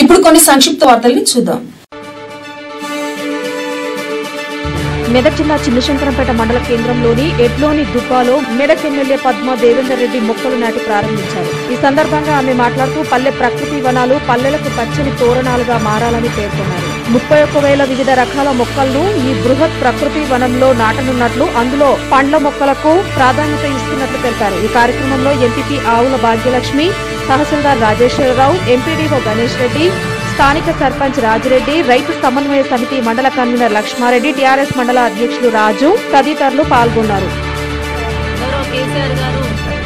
ఇప్పుడు కొన్ని సంక్షిప్త వార్తల్ని చూద్దాం మెదక్ జిల్లా చిన్నశంకరంపేట మండల కేంద్రంలోని ఎడ్లోని దుబ్బాలో మెదక్ ఎమ్మెల్యే పద్మ దేవేందర్ రెడ్డి మొక్కలు నాటి ప్రారంభించారు ఈ సందర్భంగా ఆమె మాట్లాడుతూ పల్లె ప్రకృతి వనాలు పల్లెలకు పచ్చని తోరణాలుగా మారాలని పేర్కొన్నారు ముప్పై ఒక్క వేల వివిధ రకాల మొక్కలను ఈ బృహత్ ప్రకృతి వనంలో నాటనున్నట్లు అందులో పండ్ల మొక్కలకు ప్రాధాన్యత ఇస్తున్నట్లు తెలిపారు ఈ కార్యక్రమంలో ఎంపీపీ ఆవుల భాగ్యలక్ష్మి తహసీల్దార్ రాజేశ్వరరావు ఎంపీడీఓ గణేష్ రెడ్డి స్థానిక సర్పంచ్ రాజిరెడ్డి రైతు సమన్వయ సమితి మండల కన్వీనర్ లక్ష్మారెడ్డి టీఆర్ఎస్ మండల అధ్యక్షులు రాజు తదితరులు పాల్గొన్నారు గౌరవ కేసీఆర్ గారు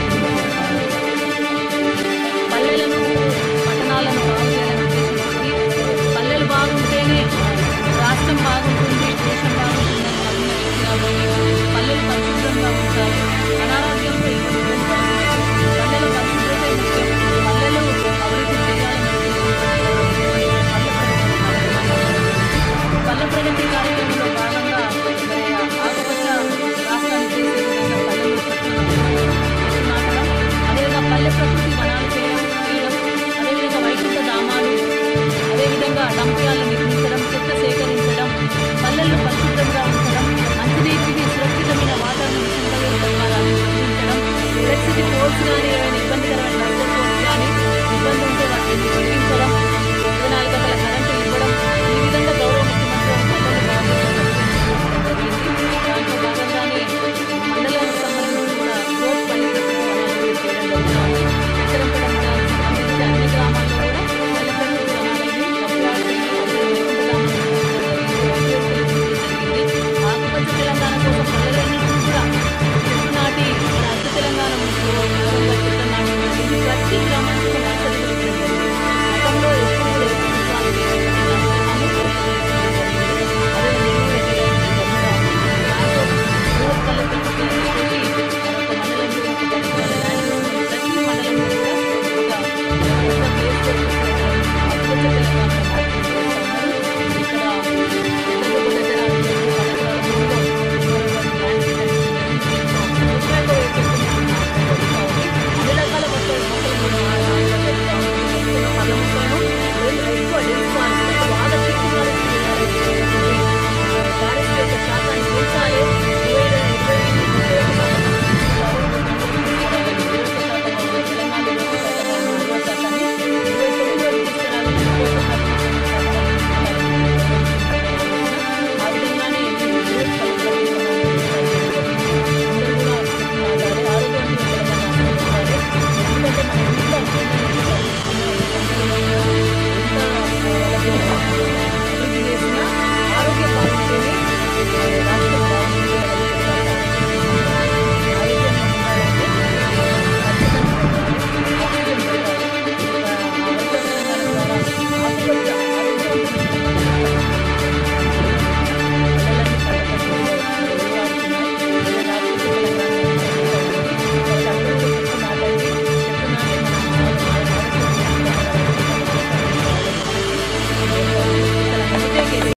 పల్లెలను పట్టణాలను బాగు చేయాలని ఉద్దేశించి పల్లెలు బాగుంటేనే రాష్ట్రం బాగుంటుంది దేశం బాగుంటుంది అని నమ్మిన వ్యక్తి కాబట్టి పల్లెలు పరిశుభ్రంగా ఉంచాలి అనారోగ్యంతో ఇబ్బంది పడకూడదు. పల్లెలు పరిశుభ్రతే ముఖ్యం పల్లెలు అభివృద్ధి చేయాలని పల్లె ప్రగతి కార్యక్రమంలో భాగంగా మరి ఆకుపచ్చ రాష్ట్రాన్ని చేసే విధంగా పల్లెలు చెట్లు నాటడం అదేవిధంగా పల్లె ప్రకృతి వనాలు చేయడం చేయడం అదేవిధంగా వైకుంఠ ధామాలు అదేవిధంగా డంప్యాలను నిర్మించడం చెత్త సేకరించడం పల్లెలను పరిశుభ్రంగా ఉంచడం మంచినీటిని సురక్షితమైన వాతావరణ విషయంలో నిర్మించడం ఎలక్ట్రిసిటీ పోల్స్ కానీ